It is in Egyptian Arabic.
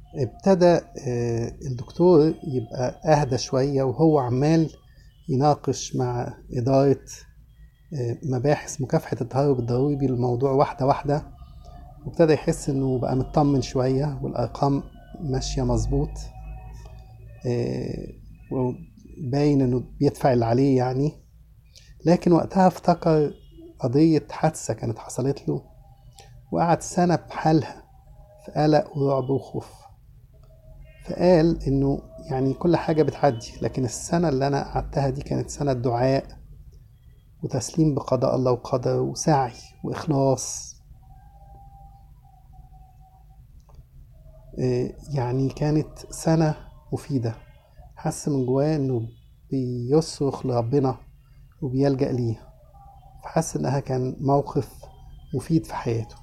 ابتدى آه، الدكتور يبقى أهدى شوية وهو عمال يناقش مع إدارة آه، مباحث مكافحة التهرب الضريبي الموضوع واحدة واحدة وابتدى يحس إنه بقى مطمن شوية والأرقام ماشية مظبوط آه، وباين إنه بيدفع اللي عليه يعني لكن وقتها افتكر قضية حادثة كانت حصلت له وقعد سنة بحالها في قلق ورعب وخوف فقال إنه يعني كل حاجة بتعدي لكن السنة اللي أنا قعدتها دي كانت سنة دعاء وتسليم بقضاء الله وقدره وسعي وإخلاص إيه، يعني كانت سنة مفيدة حس من جواه إنه بيصرخ لربنا وبيلجأ ليه فحس إنها كان موقف مفيد في حياته